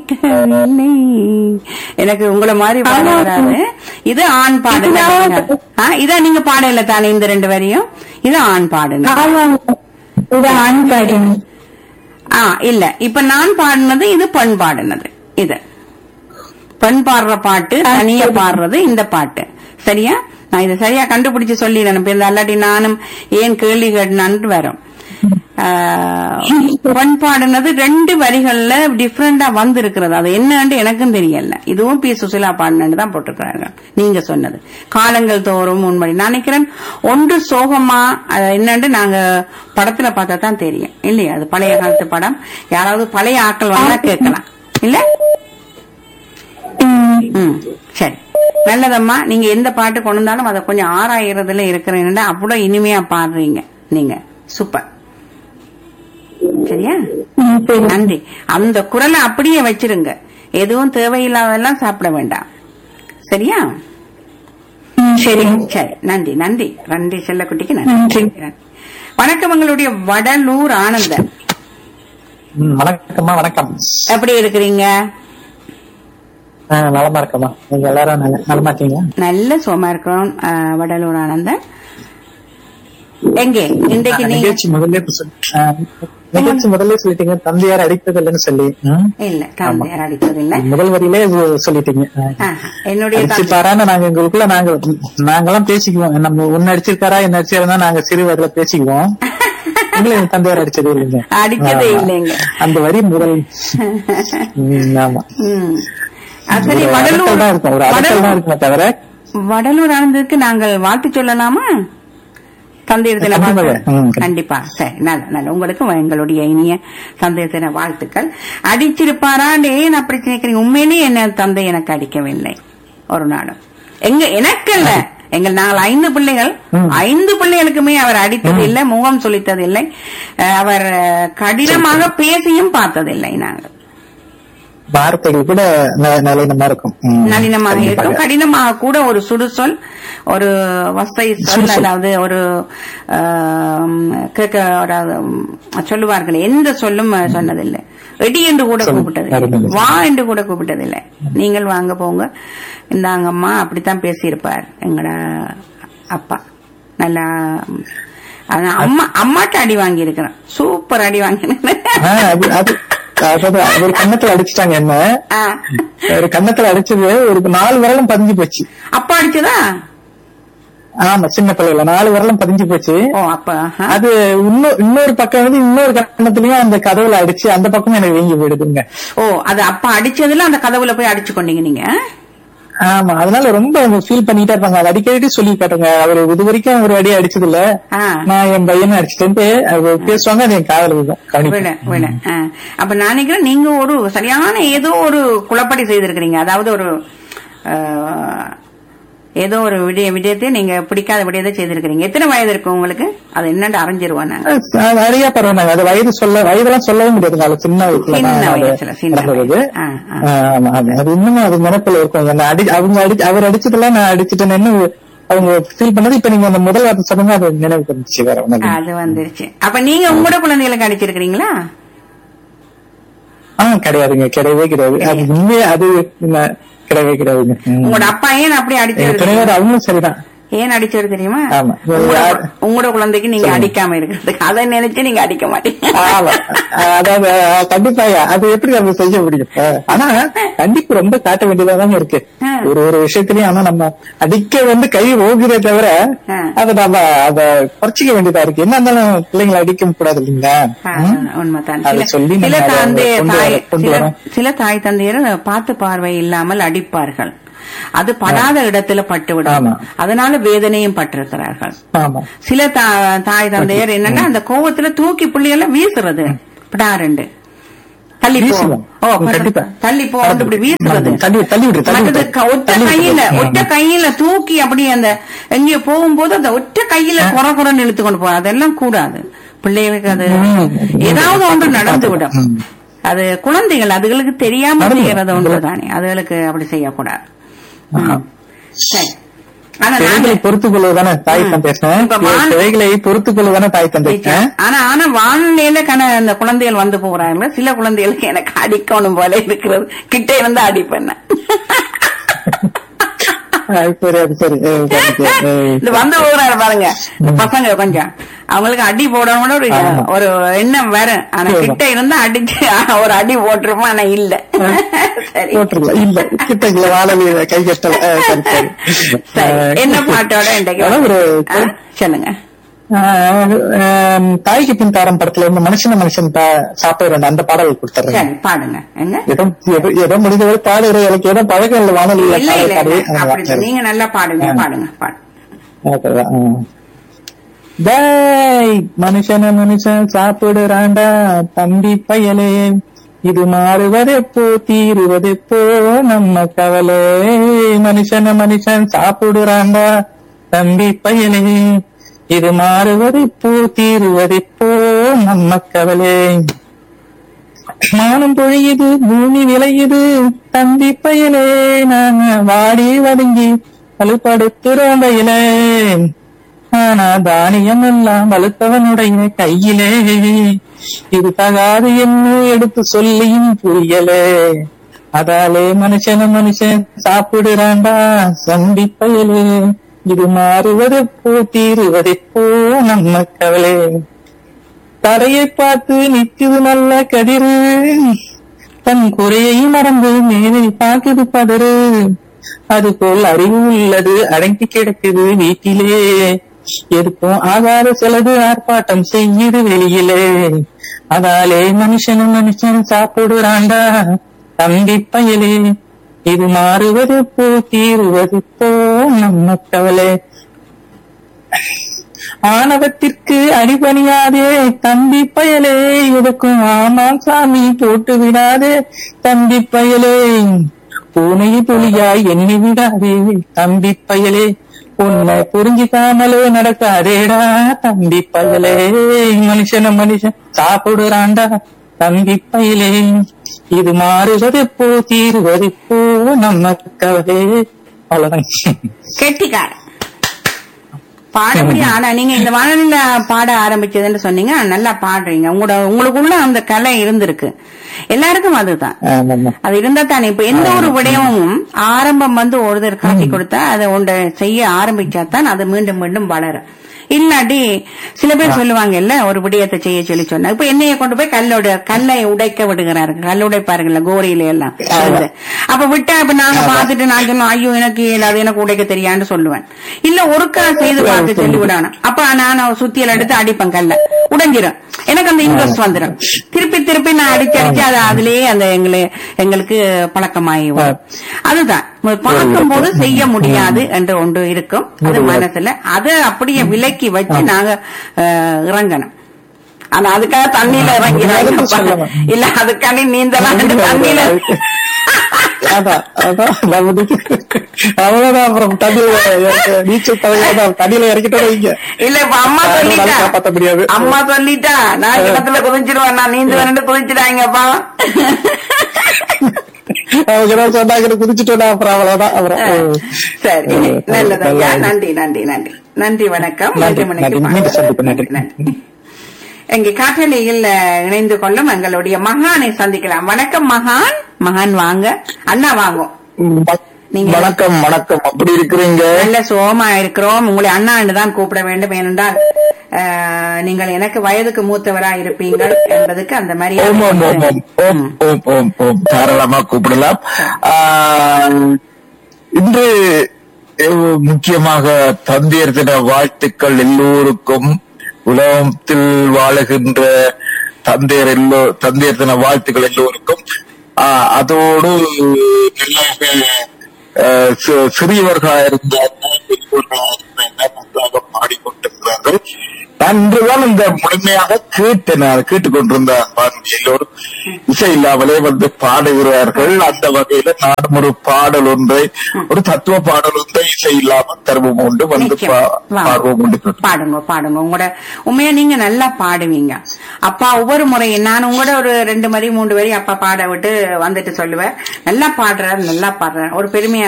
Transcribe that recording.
கேட்கவில்லை எனக்கு உங்களை மாதிரி பாட ஆமா. வராது இது ஆண் பாடு இதான் நீங்க பாடல தானே இந்த ரெண்டு வரியும் இது ஆண் பாடுங்க ஆமாங்க இது ஆண் பாடுங்க ஆ இல்ல இப்ப நான் பாடினது இது பெண் பாடினது இது பெண் பாடுற பாட்டு தனியா பாடுறது இந்த பாட்டு சரியா நான் இதை சரியா கண்டுபிடிச்சு சொல்லிடுறேன் இப்ப இந்த அல்லாட்டி நானும் ஏன் கேள்வி கேட்டுனான்ட்டு வரும் ஆ, பெண் பாடினது ரெண்டு வரிகள்ல டிஃப்ரெண்டா வந்து இருக்கிறது அது என்னன்னு எனக்கும் தெரியல இதுவும் பி சுசிலா பாடினு தான் போட்டிருக்கிறாங்க நீங்க சொன்னது காலங்கள் தோறும் உண்மை நான் நினைக்கிறேன் ஒன்று சோகமா அது என்னன்னு நாங்க படத்துல பார்த்தா தான் தெரியும் இல்லையா அது பழைய காலத்து படம் யாராவது பழைய ஆட்கள் வந்தா கேட்கலாம் இல்ல ம். ம் சரி நல்லதம்மா நீங்க எந்த பாட்டு கொண்டு வந்தாலும் அதை கொஞ்சம் ஆறாயிரத்துல இருக்கிறீங்கன்னா அவ்வளோ இனிமையா பாடுறீங்க நீங்க சூப்பர் சரியா ம், சரி. நன்றி அந்த குரலை அப்படியே வச்சிருங்க எதுவும் தேவையில்லாதெல்லாம் சாப்பிட வேண்டாம் சரியா ம், சரிங்க சரி நன்றி நன்றி நன்றி செல்லக்குட்டிக்கு நன்றி. நன்றி வணக்கம் உங்களுடைய வடலூர் ஆனந்தன் ம், வணக்கம்மா வணக்கம் எப்படி இருக்கிறீங்க ஆ, நலமா இருக்கம்மா நீங்க எல்லாரும் நல்ல- நலமா இருக்கீங்களா நல்ல சுகமா இருக்கிறோம் அஹ், வடலூர் ஆனந்தன் எங்கே இன்றைக்கு நீங்க நிகழ்ச்சி முதல்ல சொல்- ஆ, நிகழ்ச்சி முதல்ல சொல்லிட்டீங்க தந்தையார் அடித்தது இல்லைன்னு சொல்லி ம்? இல்ல தந்தையார் அடித்தது இல்ல முதல் வரியிலே இது சொல்லிட்டீங்க ஆ. ஆஹா, என்னுடைய தந்தை அடிச்சிருக்காரான்னு நாங்க எங்களுக்குள்ள நாங்க நாங்கெல்லாம் பேசிக்குவோம் நம்ம உன்ன அடிச்சிருக்காரா என்ன அடிச்சிருந்தா நாங்க சிறு வயதுல பேசிக்குவோம் உங்களை எங்க தந்தையார் அடிச்சது இல்லைங்க அடிச்சதே ஆமா. இல்லைங்க. அந்த வரி முதல் ம், ஆமா ம். அது சரி ஒரு வடலூர் அதட்டல் தான் இருக்கும் ஒரு அதட்டல் தான் வடலூர் இருக்குமே தவிர வடலூர் ஆனந்தருக்கு நாங்கள் வாழ்த்து சொல்லலாமா தந்தையர் தின கண்டிப்பாக. வாழ்த்து ம், கண்டிப்பா. கண்டிப்பா சரி நல்ல நல்ல உங்களுக்கு எங்களுடைய இனிய தந்தையர் தின வாழ்த்துக்கள் அடிச்சிருப்பாரான்னு ஏன் அப்படி கேட்கறீங்க உண்மையிலேயே என்ன தந்தை எனக்கு அடிக்கவில்லை ஒரு நாளும் எங்க எனக்கல்ல எங்கள் நாங்கள் ஐந்து பிள்ளைகள் ம். ஐந்து பிள்ளைகளுக்குமே அவர் அடித்தது இல்லை முகம் சுளித்தது இல்லை அஹ், அவர் அஹ், கடினமாக பேசியும் பார்த்ததில்லை நாங்கள் வார்த்தைகள் கூட ந- நளினமா இருக்கும் ம், நளினமாக கண்டிப்பாக. இருக்கும் கடினமாக கூட ஒரு சுடுசொல் ஒரு வசை சொல் சுடுசொல். அதாவது ஒரு ஆம், கேட்க அதாவது, ம், சொல்லுவார்கள் எந்த சொல்லும் அஹ், சொன்னதில்லை எடி என்று கூட சொல்லு. கூப்பிட்டது அருமை. வா என்று கூட கூப்பிட்டதில்லை நீங்கள் வாங்க போங்க இந்தாங்கம்மா அப்படித்தான் பேசியிருப்பார் எங்கட அப்பா நல்லா ம், ஆனா அம்மா அம்மாட்ட அடி வாங்கி இருக்கிறேன் சூப்பர் அடி வாங்கினேன் ஆ, அது அது அதாவது ஒரு கண்ணத்துல அடிச்சிட்டாங்க என்ன ஆ. ஒரு கண்ணத்துல அடிச்சது ஒரு நாலு விரலும் பதிஞ்சு போச்சு அப்பா அடிச்சதா ஆமா சின்ன பிள்ளைல நாலு விரலும் பதிஞ்சு போச்சு ஓ அப்பா ஆஹா. அது இன்னொரு இன்னொரு பக்கம் வந்து இன்னொரு கண்ணத்துலயும் அந்த கதவுல அடிச்சு அந்த பக்கமும் எனக்கு வீங்கி போயிடுதுங்க ஓ அது அப்பா அடிச்சதுல அந்த கதவுல போய் அடிச்சு கொண்டீங்க நீங்க ஆமா அதனால ரொம்ப ஃபீல் பண்ணிட்டே இருப்பாங்க அது அடிக்கடி சொல்லி காட்டுங்க அவர் இது வரைக்கும் ஒரு அடி அடிச்சது இல்ல ஆ. நான் என் பையனை அடிச்சுட்டு அது பேசுவாங்க அது என் காதல் விழும் விட கவனிப்பேன் விட ஆ. அப்ப நான் நினைக்கிறேன் நீங்க ஒரு சரியான ஏதோ ஒரு குழப்படி செய்திருக்கிறீங்க அதாவது ஒரு ஆ, ஏதோ ஒரு விடய விடயத்தை நீங்க பிடிக்காத விடயத்தை செய்திருக்கிறீங்க எத்தனை வயது இருக்கு உங்களுக்கு அது என்னன்னு அறிஞ்சிருவோம் நாங்க அது நிறைய பரவாயில்ல அது வயது சொல்ல வயதெல்லாம் சொல்லவே முடியாதுங்க அது சின்ன வயசுல சின்ன நான் அது வயசுல, சின்ன நடந்தது வயசு. ஆ, ஆ. ஆமா, அது அது இன்னும் அது நினைப்புல இருக்கும் என்ன அடி அவங்க அடி அவர் அடிச்சதுல நான் அடிச்சிட்டேன்னு அவங்க ஃபீல் பண்ணது இப்ப நீங்க அந்த முதல் வார்த்தை சொன்னீங்க அது நினைவுக்கு வந்துச்சு வேற ஒண்ணும் இல்ல. அது வந்துருச்சு அப்ப நீங்க உங்களோட குழந்தைகளுக்கு அடிச்சிருக்கிறீங்களா ஆ கிடையாதுங்க கிடையவே கிடையாது அது உண்மையே அது என்ன, கிடையவே கிடையாதுங்க ம். உங்களோட அப்பா ஏன் அப்படி எங்க அடிச்சது துணைவர் அவங்களும் சரிதான் ஏன் அடிச்சது தெரியுமா ஆமா. உங்களோட- யார்? உங்களோட குழந்தைக்கு நீங்க சொல்லுங்க. அடிக்காம இருக்கிறதுக்கு அதை நினைச்சு நீங்க அடிக்க மாட்டீங்க ஆமா. அதாவது அஹ், கண்டிப்பா அது எப்படி நம்ம செய்ய முடியும் அஹ், ஆனா கண்டிப்பு ரொம்ப காட்ட வேண்டியதாதாங்க இருக்கு ஆ. ஒரு ஒரு விஷயத்திலயும் ஆனா நம்ம அடிக்க வந்து கை ஓகுதே தவிர ஆ. அதை நம்ம அதை குறைச்சிக்க வேண்டியதா இருக்கு என்ன இருந்தாலும் பிள்ளைங்களை அடிக்க கூடாது இல்லைங்களா ஆ, ம்? உண்மைதான் அதை சில- சொல்லி சில நம்ம அதை தந்தை கொண்டு தாய் வர- கொண்டு சில- வரோம். சில தாய் தந்தையர் பார்த்து பார்வை இல்லாமல் அடிப்பார்கள் அது படாத இடத்துல பட்டுவிடும் ஆமா. அதனால வேதனையும் பட்டிருக்கிறார்கள் ஆமா சில தா- தாய் தந்தையர் என்னன்னா அந்த கோவத்துல தூக்கி புள்ளிகளை வீசுறது படாரண்டு தள்ளி போ வீசுவோம். ஓ ம், கண்டிப்பா. தள்ளி போ இப்படி வீசுறது தள்ளி தள்ளி விடு தள்ளி மற்றது விடு க- ஒற்ற தள்ளி விடு. கையில ம். ஒற்ற கையில தூக்கி அப்படி அந்த எங்கேயோ போகும்போது அந்த ஒற்ற கையில குற குறன்னு இழுத்து கொண்டு போற அதெல்லாம் கூடாது பிள்ளைகளுக்கு அது ம். ஏதாவது ஒன்று நடந்து விடும் ம். அது குழந்தைகள் அதுகளுக்கு தெரியாம நடந்து செய்யறது விடும். ஒன்று தானே அதுகளுக்கு அப்படி செய்யக்கூடாது ஆமா. சரி ஆனா பிழைகளை நாங்க- பொறுத்துக் கொள்வதானே தாய் ம். தந்தேன் இப்ப வான்- பிழைகளை பொறுத்துக் கொள்வதானே தாய் தந்தேன் ஆனா ஆனா வானிலையில கன அந்த குழந்தைகள் வந்து போறாங்க சில குழந்தைகளுக்கு எனக்கு அடிக்கணும் போல இருக்கிறது கிட்ட இருந்து அடிப்பேன் நான். அது சரி அது சரி ஏ, சரி, சரி. ஏ, இது வந்து போறாரு பாருங்க இந்த பசங்க கொஞ்சம் அவங்களுக்கு அடி போடணும்னு ஒரு ஆமா. ஒரு எண்ணம் வேற ஆனா சரி. கிட்ட இருந்து அடிச்சு ஒரு அடி போட்டுருப்போம் ஆனா இல்ல சரி போட்டுருக்கலாம் இல்ல கிட்ட இல்ல வாழல கை கட்டல ஏ, சரி சரி சரி ஆ, என்ன பாட்டோட இன்றைக்கு அதான் ஒரு ஆ, சொல்லுங்க ஆ, ஆம், தாய்க்கு பின் தாரம் படத்துல இருந்து மனுஷன மனுஷன் தா- சாப்பிட வேண்டாம் அந்த பாடல் கொடுத்துறேன் சரி பாடுங்க என்ன ஏதோ ஏதோ- ஏதோ முடிந்தவரை பாடுற எனக்கு ஏதோ பழக்கம் இல்லை வானொலியில இல்ல இல்ல பாடி இல்ல. அப்படி நீங்க நல்லா பாடுங்க பாடுங்க பாடு டேய் மனுஷன மனுஷன் சாப்பிடுறாண்டா தம்பி பயலே இது மாறுவதெப்போ தீருவதெப்போ நம்ம கவலை மனுஷன மனுஷன் சாப்பிடுறாண்டா தம்பி பயலே இது மாறுவதெப்போ தீருவதெப்போ நம்ம கவலை மானம் பொழியுது பூமி விளையுது தம்பி பயலே நாங்க வாடி வதங்கி வலுப்படுத்துறோம் வயலே ஆனா தானியம் எல்லாம் வலுத்தவனுடைய கையிலே இது தகாது என்ன எடுத்து சொல்லியும் புரியலே அதாலே மனுஷன மனுஷன் சாப்பிடுறாண்டா தம்பி பயலே இது மாறுவதெப்போ தீருவதெப்போ நம்ம கவலை தரையை பார்த்து நிக்குது நல்ல கதிரு தன் குறையை மறந்து மேலே பார்க்குது பதறு அதுபோல் அறிவு உள்ளது அடங்கி கிடக்குது வீட்டிலே எதுக்கும் ஆகாத சிலது ஆர்ப்பாட்டம் செய்யுது வெளியிலே அதாலே மனுஷனும் மனுஷன் சாப்பிடுறாண்டா தம்பி பயலே இது மாறுவது போ தீருவது போ நம்ம கவலை ஆணவத்திற்கு அடிபணியாதே தம்பி பயலே எதுக்கும் ஆமாம் சாமி போட்டு விடாதே தம்பி பயலே பூனையை புலியாய் எண்ணி விடாதே தம்பி பயலே உன்னை புரிஞ்சிக்காமலே நடக்காதேடா தம்பி பயலே மனுஷன மனுஷன் சாப்பிடுறாண்டா தம்பி பயலே இது மாறுவது போ தீருவது போ நம்ம கவலே அவ்வளவுதான் கெட்டிக்காரன் பாடக்கூடிய ஆனா நீங்க இந்த வானொலியில பாட ஆரம்பிச்சதுன்னு சொன்னீங்க நல்லா பாடுறீங்க உங்களோட உங்களுக்குள்ள அந்த கலை இருந்திருக்கு எல்லாருக்கும் அதுதான் ஆமாம்மா. அது இருந்தா தானே இப்ப எந்த ஒரு விடயமும் ஆரம்பம் வந்து ஒருத்தர் காட்டி கொடுத்தா அதை ஒன்றை செய்ய ஆரம்பிச்சா தான் அது மீண்டும் மீண்டும் வளரும் இல்லாட்டி சில பேர் சொல்லுவாங்க இல்ல ஒரு விடயத்தை செய்ய சொல்லி சொன்னா இப்ப என்னைய கொண்டு போய் கல்லோட கல்லை உடைக்க விடுகிறார்கள் கல் உடைப்பாருங்கல்ல கோரியில எல்லாம் வந்து. அப்ப விட்டா இப்ப நாங்க பார்த்துட்டு நான் சொன்னோம் ஐயோ எனக்கு அது எனக்கு உடைக்க தெரியான்னு சொல்லுவேன் இல்ல ஒருக்கா செய்து பார்த்து சொல்லி விடணும் அப்ப நான் சுத்தியல் எடுத்து அடிப்பேன் கல்ல உடைஞ்சிரும் எனக்கு அந்த இன்ட்ரெஸ்ட் வந்துடும் திருப்பி திருப்பி நான் அடிச்சு அடிச்சு அது அதுலயே அந்த எங்களு எங்களுக்கு பழக்கமாகி வரும் அதுதான் பார்க்கும் போது செய்ய முடியாது என்று ஒன்று இருக்கும் அது மனசுல அது அப்படியே விலக்கி வச்சு நாங்க அஹ், இறங்கணும் ஆனா அதுக்காக தண்ணியில இறங்கிறாங்க இல்ல அதுக்காண்டி நீந்தலாம் தண்ணியில அதான் அதான் நமக்கு அவ்வளவுதான் அப்புறம் தண்ணியில இறக்க- நீச்சல் தலைதான் தண்ணியில இறக்கிட்டோம் வைங்க இல்ல இப்ப அம்மா அதனால சொல்லிட்டா காப்பாத்த முடியாது. அம்மா சொல்லிட்டா நான் கிணத்துல குதிச்சிருவேன் நான் நீந்து வரண்டு குதிச்சிட்டாங்கப்பா அவங்க ஏதாவது சொன்னாங்க குதிச்சுட்டோம்னா அப்புறம் அவ்வளவுதான் அப்புறம் சரி ம். நல்லது ஐயா நல்லது. நன்றி நன்றி நன்றி நன்றி வணக்கம் நன்றி, நன்றி மணிக்கு நன்றி. மீண்டும் சந்திப்போம். நன்றி. நன்றி எங்க காற்றலையில் அஹ், இணைந்து கொள்ளும் எங்களுடைய மகானை சந்திக்கலாம் வணக்கம் மகான் மகான் வாங்க அண்ணா வாங்கும் நீங்க- வணக்கம் வணக்கம் அப்படி இருக்கிறீங்க நல்ல சோமா இருக்கிறோம் உங்களை அண்ணாண்டு தான் கூப்பிட வேண்டும் ஏனென்றால் அஹ், நீங்கள் எனக்கு வயதுக்கு மூத்தவரா இருப்பீங்கள் என்பதுக்கு அந்த மாதிரி ஓம் ஓம் ஓம் ஓம் ஓம் ஓம் ஓம் ஓம் தாராளமா கூப்பிடலாம் ஆஹ், இன்று அஹ், முக்கியமாக தந்தையர் தின வாழ்த்துக்கள் எல்லோருக்கும் உலகத்தில் வாழுகின்ற தந்தையர் எல்லோ தந்தையர் தின வாழ்த்துக்கள் எல்லோருக்கும் ஆஹ், அதோடு நல்லாக அஹ், சி- சிறியவர்களாக இருந்தார்கள் பெரியவர்களாக இருந்தார்கள் நன்றாக பாடிக்கொண்டிருக்கிறார்கள் நான் இன்றுதான் இந்த முழுமையாக கேட்டேன் நான் கேட்டுக்கொண்டிருந்த பாருங்க எல்லோரும் இசை இல்லாமலே வந்து பாடுகிறார்கள் அந்த வகையில நானும் ஒரு பாடல் ஒன்றை ஒரு தத்துவ பாடல் ஒன்றை இசை இல்லாமல் தருவம் உண்டு வந்து நிச்சயம். பா- வாங்க. பாடுவோம் உண்டு பாடுங்க பாடுங்க உங்களோட உண்மையா நீங்க நல்லா பாடுவீங்க அப்பா ஒவ்வொரு முறையும் நான் உங்களோட ஒரு ரெண்டு வரி மூன்று வரி அப்பா பாட விட்டு வந்துட்டு சொல்லுவேன் நல்லா பாடுறாரு நல்லா பாடுறாரு ஒரு பெருமையா